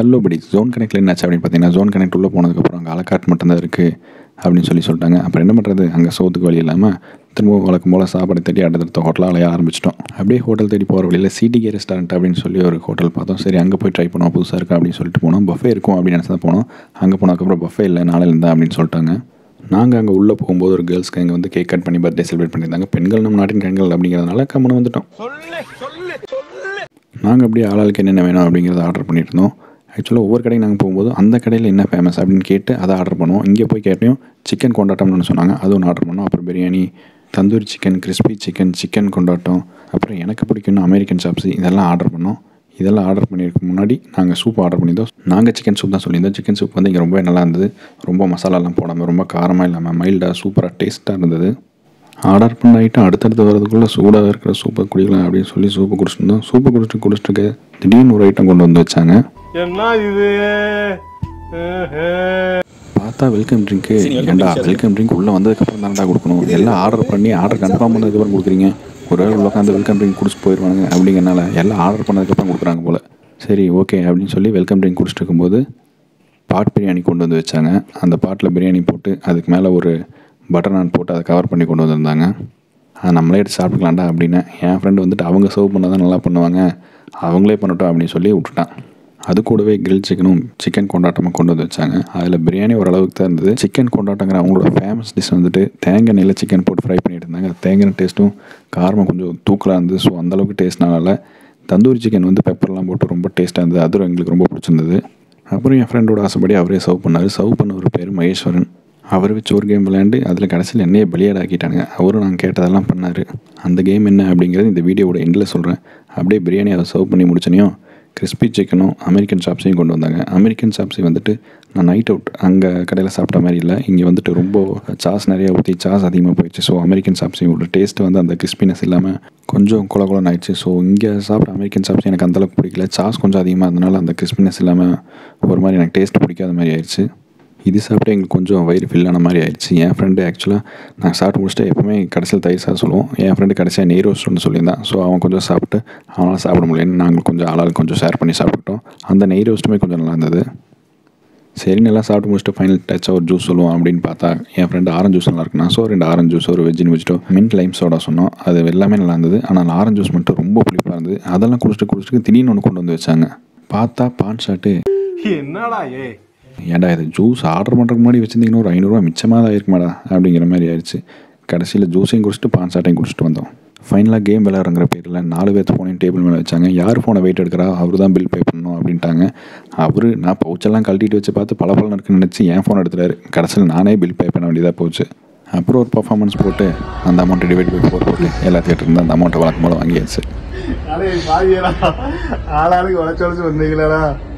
hello படி zone கனெக்டில் என்னாச்சு அப்படின்னு பார்த்தீங்கன்னா ஜோன் கனெக்ட் உள்ளே போனதுக்கப்புறம் அங்கே அலக்காட் மட்டும்தான் இருக்குது அப்படின்னு சொல்லி சொல்லிட்டாங்க அப்புறம் என்ன பண்ணுறது அங்கே சோத்துக்கு வழி இல்லாமல் திரும்ப வழக்கம் போல் சாப்பாடு தேடி அடுத்தடுத்த ஹோட்டலாக அலைய ஆரம்பிச்சிட்டோம் அப்படியே ஹோட்டல் தேடி போகிற வழியில் சிடிகே ரெஸ்டாரண்ட் அப்படின்னு சொல்லி ஒரு ஹோட்டல் பார்த்தோம் சரி அங்கே போய் ட்ரை பண்ணுவோம் புதுசாக இருக்கா அப்படின்னு சொல்லிட்டு போனோம் பஃபே இருக்கும் அப்படின்னு நினச்சி தான் போனோம் அங்கே போனதுக்கப்புறம் பஃபே இல்லை நாளையில் இருந்தா அப்படின்னு சொல்லிட்டாங்க நாங்கள் அங்கே உள்ளே போகும்போது ஒரு கேர்ள்ஸ்க்கு அங்கே வந்து கேக் கட் பண்ணி பர்த்டே செலிப்ரேட் பண்ணியிருந்தாங்க பெண்கள் நம்ம நாட்டின் கண்கள் அப்படிங்கிறதுனால கம்மனு வந்துட்டோம் நாங்கள் அப்படியே ஆளாளுக்கு என்னென்ன வேணும் அப்படிங்கிறத ஆர்டர் பண்ணிட்டு இருந்தோம் ஆக்சுவலாக ஒவ்வொரு கடைக்கு நாங்கள் போகும்போது அந்த கடையில் என்ன ஃபேமஸ் அப்படின்னு கேட்டு அதை ஆர்டர் பண்ணுவோம் இங்கே போய் கேட்டையும் சிக்கன் கொண்டாட்டம்னு சொன்னாங்க அதுவும் ஒன்று ஆர்டர் பண்ணோம் அப்புறம் biryani tandoori chicken crispy chicken chicken கொண்டாட்டம் அப்புறம் எனக்கு பிடிக்கும்னு அமெரிக்கன் சாப்ஸ் இதெல்லாம் ஆர்டர் பண்ணோம் இதெல்லாம் ஆர்டர் பண்ணியிருக்க முன்னாடி நாங்கள் சூப் ஆர்டர் பண்ணியிருந்தோம் நாங்கள் சிக்கன் சூப் தான் சொல்லியிருந்தோம் சிக்கன் சூப் வந்து இங்கே ரொம்பவே நல்லா இருந்தது ரொம்ப மசாலாலாம் போடாமல் ரொம்ப காரமாக இல்லாமல் மைல்டாக சூப்பராக டேஸ்ட்டாக இருந்தது ஆர்டர் பண்ண ஐட்டம் அடுத்தடுத்து வரதுக்குள்ளே சூடாக இருக்கிற சூப்பை குடிக்கலாம் அப்படின்னு சொல்லி சூப்பு குடிச்சிருந்தோம் சூப்பு குடிச்சிட்டு குடிச்சிட்டு திடீர்னு ஒரு ஐட்டம் கொண்டு வந்து வச்சாங்க என்ன இது பார்த்தா வெல்கம் ட்ரிங்க்கு ஏன்டா வெல்கம் ட்ரிங்க் உள்ளே வந்ததுக்கப்புறம் தானடா கொடுக்கணும் எல்லாம் ஆர்டர் பண்ணி ஆர்டர் கன்ஃபார்ம் பண்ணதுக்கப்புறம் கொடுக்குறீங்க ஒரு வேளை உள்ள உட்காந்து வெல்கம் ட்ரிங்க் குடிச்சிட்டு போயிடுவாங்க அப்படிங்கிறனால எல்லாம் ஆர்டர் பண்ணதுக்கப்புறம் கொடுக்குறாங்க போல் சரி ஓகே அப்படின்னு சொல்லி வெல்கம் ட்ரிங்க் குடிச்சிட்டு இருக்கும்போது பாட் பிரியாணி கொண்டு வந்து வச்சாங்க அந்த பாட்டில் பிரியாணி போட்டு அதுக்கு மேலே ஒரு பட்டர் நான் போட்டு அதை கவர் பண்ணி கொண்டு வந்திருந்தாங்க அதை நம்மளே எடுத்து சாப்பிட்டுக்கலாம்டா அப்படின்னு என் ஃப்ரெண்டு வந்துட்டு அவங்க சர்வ் பண்ணால் தான் நல்லா பண்ணுவாங்க அவங்களே பண்ணட்டும் அப்படின்னு சொல்லி விட்டுட்டான் அது கூடவே கிரில் சிக்கனும் சிக்கன் கொண்டாட்டமாக கொண்டு வந்து வச்சாங்க அதில் பிரியாணி ஓரளவுக்கு தான் இருந்தது சிக்கன் கொண்டாட்டங்கிற அவங்களோட ஃபேமஸ் டிஷ் வந்துட்டு தேங்காய் நெல்லை சிக்கன் போட்டு ஃப்ரை பண்ணிட்டு இருந்தாங்க அது தேங்காய் டேஸ்ட்டும் காரமாக கொஞ்சம் தூக்கலாக இருந்தது ஸோ அந்தளவுக்கு டேஸ்ட் நல்லா இல்லை தந்தூரி சிக்கன் வந்து பெப்பர்லாம் போட்டு ரொம்ப டேஸ்ட்டாக இருந்தது அதுவும் எங்களுக்கு ரொம்ப பிடிச்சிருந்தது அப்புறம் என் ஃப்ரெண்டோட ஆசைப்படி அவரே சர்வ் பண்ணார் சர்வ் பண்ண ஒரு பேர் மகேஸ்வரன் அவர் வச்சு ஒரு கேம் விளையாண்டு அதில் கடைசியில் என்னையே பலியாடாக்கிட்டானுங்க அவரும் நாங்கள் கேட்டதெல்லாம் பண்ணார் அந்த கேம் என்ன அப்படிங்கிறது இந்த வீடியோவோட எண்டில் சொல்கிறேன் அப்படியே பிரியாணி அதை சர்வ் பண்ணி முடிச்சனையும் கிறிஸ்பி சிக்கனும் அமெரிக்கன் சாப்ஸையும் கொண்டு வந்தாங்க அமெரிக்கன் சாப்ஸை வந்துட்டு நான் நைட் அவுட் அங்கே கடையில் சாப்பிட்ட மாதிரி இல்லை இங்கே வந்துட்டு ரொம்ப சாஸ் நிறைய ஊற்றி சாஸ் அதிகமாக போயிடுச்சு ஸோ அமெரிக்கன் சாப்ஸையும் டேஸ்ட்டு வந்து அந்த கிறிஸ்பினஸ் இல்லாமல் கொஞ்சம் குல குலன்னு ஆயிடுச்சு ஸோ இங்கே சாப்பிட்ட அமெரிக்கன் சாப்ஸ் எனக்கு அந்தளவுக்கு பிடிக்கல சாஸ் கொஞ்சம் அதிகமாக இருந்தனால அந்த கிறிஸ்பினஸ் இல்லாமல் ஒரு மாதிரி எனக்கு டேஸ்ட் பிடிக்காத மாதிரி ஆயிடுச்சு இது சாப்பிட்டு எங்களுக்கு கொஞ்சம் வயிறு ஃபில் ஆன மாதிரி ஆயிடுச்சு என் ஃப்ரெண்டு ஆக்சுவலாக நான் சாப்பிட்டு முடிச்சுட்டு எப்பவுமே கடைசியில் தயிர் சாதம் சொல்லுவோம் என் ஃப்ரெண்டு கடைசியாக நெய் ரோஸ்ட் ஒன்று சொல்லியிருந்தான் ஸோ அவன் கொஞ்சம் சாப்பிட்டு அவனால் சாப்பிட முடியலன்னு நாங்கள் கொஞ்சம் ஆளாளுக்கு கொஞ்சம் ஷேர் பண்ணி சாப்பிட்டோம் அந்த நெய் ரோஸ்ட்டுமே கொஞ்சம் நல்லா இருந்தது சரி நல்லா சாப்பிட்டு முடிச்சுட்டு ஃபைனல் டச்சாக ஒரு ஜூஸ் சொல்லுவோம் அப்படின்னு பார்த்தா என் ஃப்ரெண்டு ஆரஞ்சு ஜூஸ் நல்லா இருக்குன்னா ஸோ ரெண்டு ஆரஞ்சு ஜூஸ் ஒரு வெஜ்ஜின்னு வச்சுட்டோம் மின்ட் லைம் சோடா சொன்னோம் அது எல்லாமே நல்லா இருந்தது ஆனால் ஆரஞ்சு ஜூஸ் மட்டும் ரொம்ப புளிப்பாக இருந்தது அதெல்லாம் குடிச்சிட்டு குடிச்சிட்டு திடீர்னு ஒன்று கொண்டு வந்து வச்சாங்க பார்த்தா பான் ஷாட்டு என்னடா ஏ ஏன்டா இது ஜூஸ் ஆர்டர் பண்ணுறதுக்கு முன்னாடி வச்சிருந்தீங்கன்னா ஒரு ஐநூறுரூவா மிச்சமாக தான் இருக்குமாடா அப்படிங்கிற மாதிரி ஆயிடுச்சு கடைசியில் ஜூஸையும் குடிச்சிட்டு பான் சாட்டையும் குடிச்சிட்டு வந்தோம் ஃபைனலாக கேம் விளையாடுங்கிற பேரில் நாலு பேர்த்து ஃபோனையும் டேபிள் மேலே வச்சாங்க யார் ஃபோனை வெயிட் எடுக்கிறா அவர் தான் பில் பே பண்ணணும் அப்படின்ட்டாங்க அவர் நான் பவுச்செல்லாம் கழட்டிட்டு வச்சு பார்த்து பல பலன் இருக்குன்னு நினச்சி என் ஃபோன் எடுத்துட்டாரு கடைசியில் நானே பில் பே பண்ண வேண்டியதாக போச்சு அப்புறம் ஒரு பர்ஃபார்மன்ஸ் போட்டு அந்த அமௌண்ட்டை டிவைட் பை ஃபோர் போட்டு எல்லாத்தையும் இருந்து அந்த அமௌண்ட்டை வழக்கம் போல் வாங்கியாச்சு அடே பாவியடா ஆளாளுக்கு உழைச்சு உழைச்சு வந்தீங்களா